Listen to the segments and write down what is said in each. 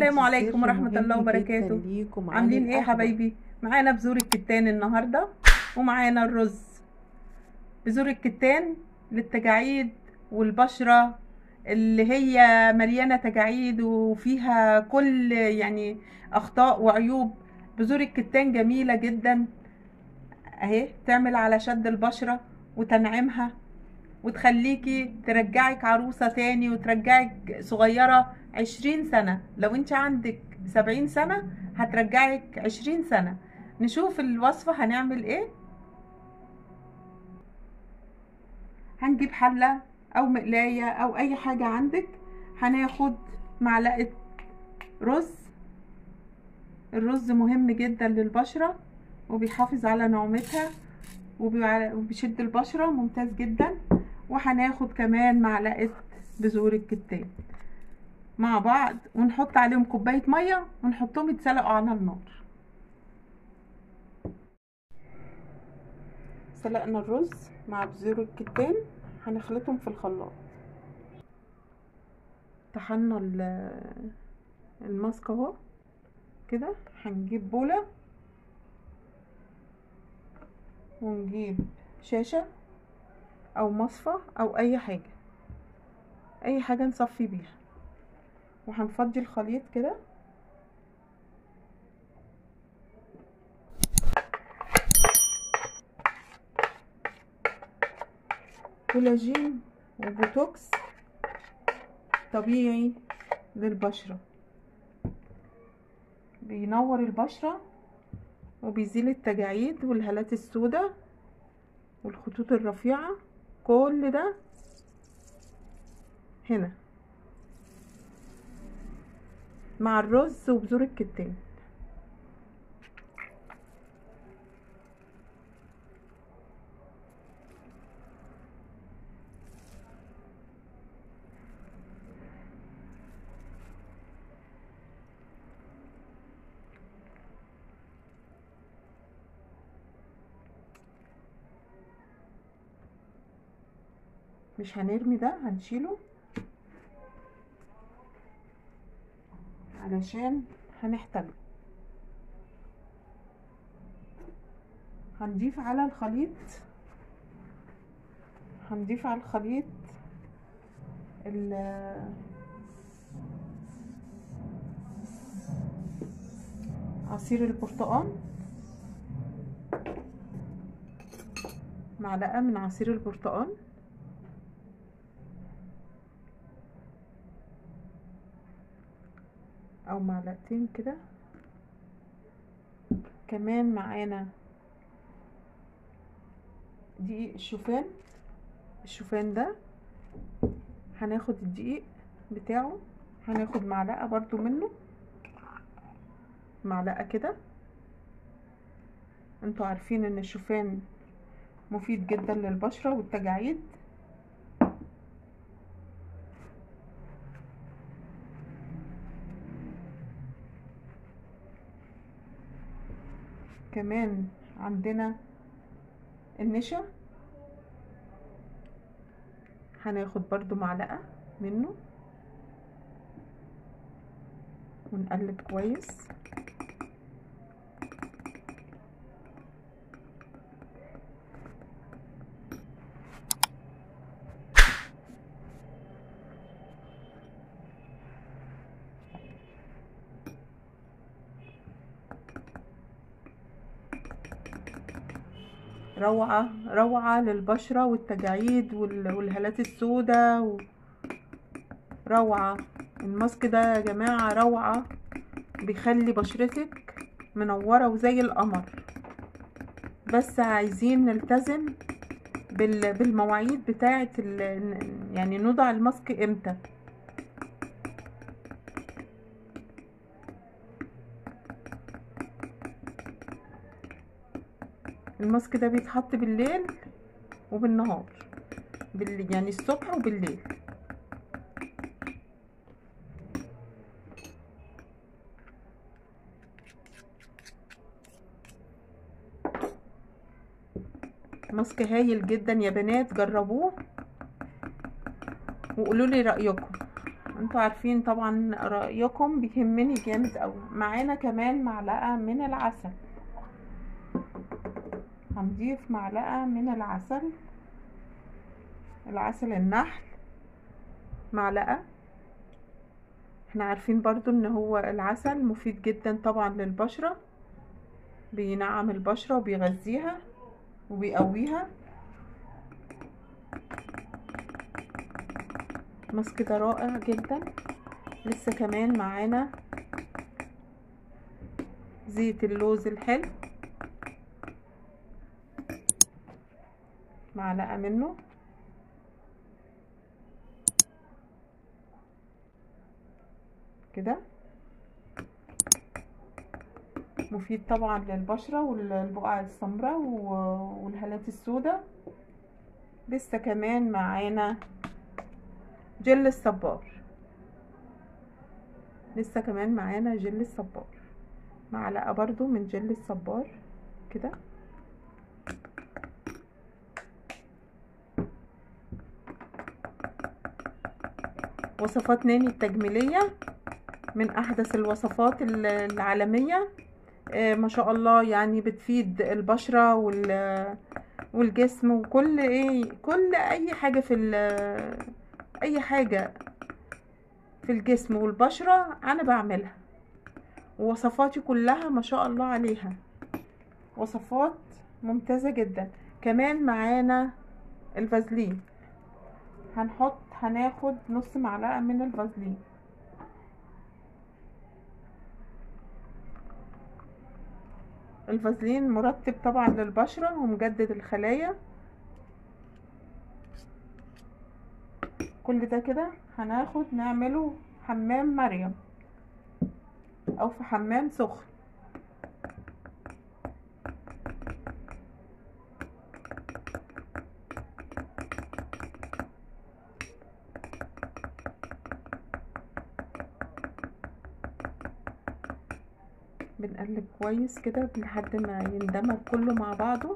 السلام عليكم سر ورحمة مهم الله جداً وبركاته ليكم عن عاملين ايه يا القهوة. حبايبي معانا بذور الكتان النهاردة ومعانا الرز بذور الكتان للتجاعيد والبشرة اللي هي مليانة تجاعيد وفيها كل يعني اخطاء وعيوب بذور الكتان جميلة جدا اهي تعمل على شد البشرة وتنعيمها وتخليكي ترجعك عروسة تاني وترجعك صغيرة عشرين سنة لو انت عندك سبعين سنة هترجعك عشرين سنة نشوف الوصفة هنعمل ايه هنجيب حلة او مقلاية او اي حاجة عندك هناخد معلقة رز الرز مهم جدا للبشرة وبيحافظ على نعومتها وبيع- وبيشد البشرة ممتاز جدا وهناخد كمان معلقة بذور الكتان مع بعض ونحط عليهم كوباية مية ونحطهم يتسلقوا على النار سلقنا الرز مع بذور الكتان هنخلطهم في الخلاط طحنا ال- الماسك اهو كده هنجيب بولة ونجيب شاشة او مصفى او اي حاجة اي حاجة نصفي بيها وهنفضي الخليط كده كولاجين وبوتوكس طبيعي للبشرة بينور البشرة وبيزيل التجاعيد والهالات السوداء والخطوط الرفيعة كل ده هنا مع الرز وبذور الكتان مش هنرمي ده هنشيله علشان هنحتاجه هنضيف على الخليط هنضيف على الخليط ال- عصير البرتقال معلقة من عصير البرتقال او معلقتين كده كمان معانا دقيق الشوفان الشوفان ده هناخد الدقيق بتاعه هناخد معلقة برضو منه معلقة كده انتوا عارفين ان الشوفان مفيد جدا للبشرة والتجاعيد كمان عندنا النشا هناخد برضو معلقة منه ونقلب كويس روعة روعة للبشرة والتجاعيد وال- والهالات السوداء و... روعة الماسك ده يا جماعة روعة بيخلي بشرتك منورة وزي القمر بس عايزين نلتزم بال... بالمواعيد بتاعة ال... يعني نوضع الماسك امتى الماسك ده بيتحط بالليل وبالنهار بال... يعني الصبح وبالليل ماسك هايل جدا يا بنات جربوه وقولوا لي رأيكم انتوا عارفين طبعا رأيكم بيهمني جامد قوي معانا كمان معلقة من العسل هنضيف معلقة من العسل العسل النحل معلقة احنا عارفين برضو ان هو العسل مفيد جدا طبعا للبشرة بينعم البشرة وبيغذيها وبيقويها ماسك ده رائع جدا لسه كمان معانا زيت اللوز الحلو معلقة منه كده مفيد طبعا للبشرة والبقع السمراء والهالات السوداء لسه كمان معانا جل الصبار لسه كمان معانا جل الصبار معلقة برضو من جل الصبار كده وصفات ناني التجميلية من أحدث الوصفات العالمية آه ما شاء الله يعني بتفيد البشرة وال والجسم وكل ايه كل اي حاجة في اي حاجة في الجسم والبشرة انا بعملها ووصفاتي كلها ما شاء الله عليها وصفات ممتازة جدا كمان معانا الفازلين هنحط هناخد نص معلقة من الفازلين الفازلين مرطب طبعا للبشرة ومجدد الخلايا كل ده كده هناخد نعمله حمام مريم او في حمام سخن بنقلب كويس كده لحد ما يندمج كله مع بعضه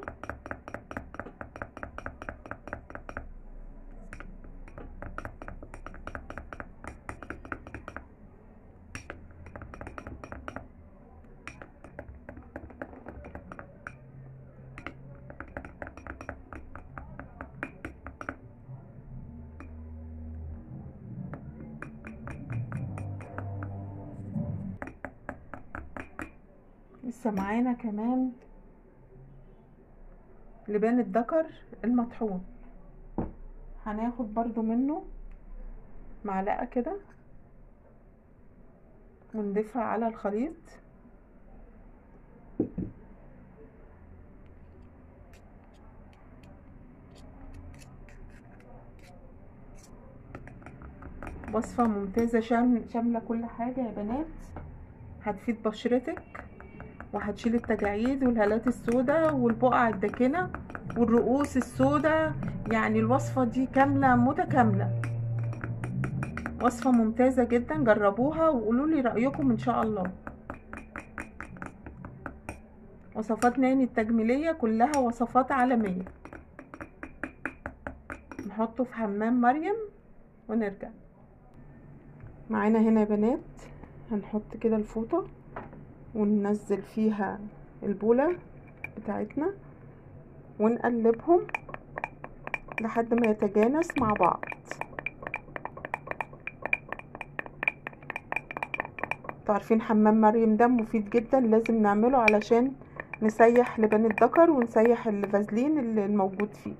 لسه معانا كمان لبان الذكر المطحون هناخد برضو منه معلقة كده ونضيفها على الخليط وصفة ممتازة شاملة كل حاجة يا بنات هتفيد بشرتك وهتشيل التجاعيد والهالات السوداء والبقع الداكنه والرؤوس السوداء يعني الوصفه دي كامله متكامله وصفه ممتازه جدا جربوها وقولوا لي رايكم ان شاء الله وصفات ناني التجميليه كلها وصفات عالميه نحطه في حمام مريم ونرجع معانا هنا يا بنات هنحط كده الفوطه وننزل فيها البولة بتاعتنا ونقلبهم لحد ما يتجانس مع بعض تعرفين حمام مريم ده مفيد جدا لازم نعمله علشان نسيح لبان الذكر ونسيح الفازلين اللي الموجود فيه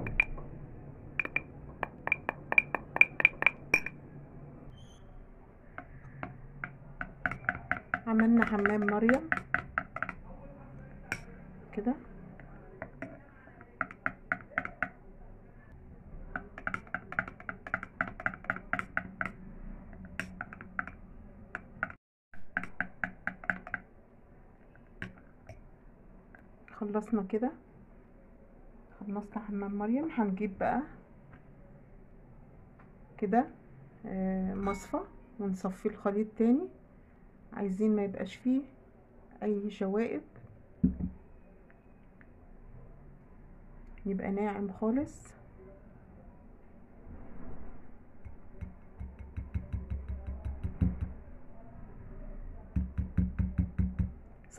عملنا حمام مريم كده خلصنا كده خلصنا حمام مريم هنجيب بقى كده مصفى ونصفي الخليط تاني عايزين ما يبقاش فيه اي شوائب يبقى ناعم خالص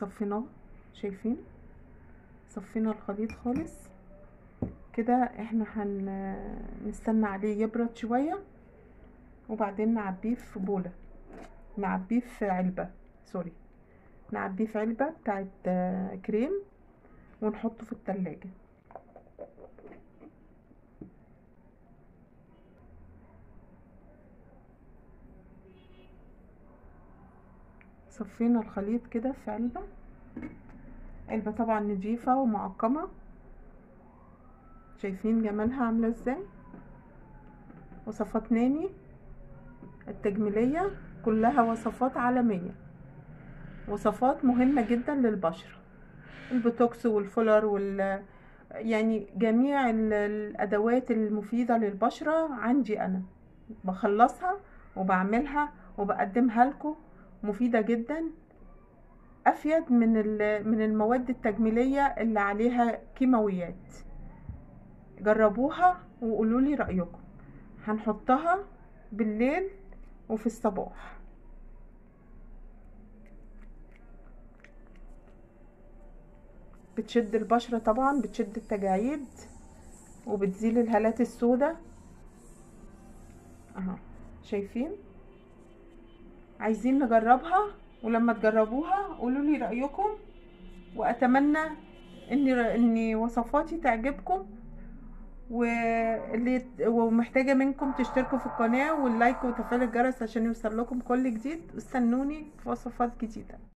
صفيناه شايفين صفينا الخليط خالص كده احنا هنستنى عليه يبرد شوية وبعدين نعبيه في بولة نعبيه في علبة سوري نعبيه في علبة بتاعت آه، كريم ونحطه في التلاجة صفينا الخليط كده في علبة علبة طبعا نضيفة ومعقمة شايفين جمالها عاملة ازاي وصفات ناني التجميلية كلها وصفات عالمية وصفات مهمة جدا للبشرة البوتوكس والفولر وال يعني جميع ال- الأدوات المفيدة للبشرة عندي أنا بخلصها وبعملها وبقدمها لكم مفيدة جدا أفيد من ال- من المواد التجميلية اللي عليها كيماويات جربوها وقولوا لي رأيكم هنحطها بالليل وفي الصباح بتشد البشرة طبعا بتشد التجاعيد وبتزيل الهالات السوداء اهو شايفين عايزين نجربها ولما تجربوها قولوا لي رأيكم واتمنى ان ان وصفاتي تعجبكم واللي ومحتاجة منكم تشتركوا في القناة واللايك وتفعيل الجرس عشان يوصل لكم كل جديد استنوني في وصفات جديدة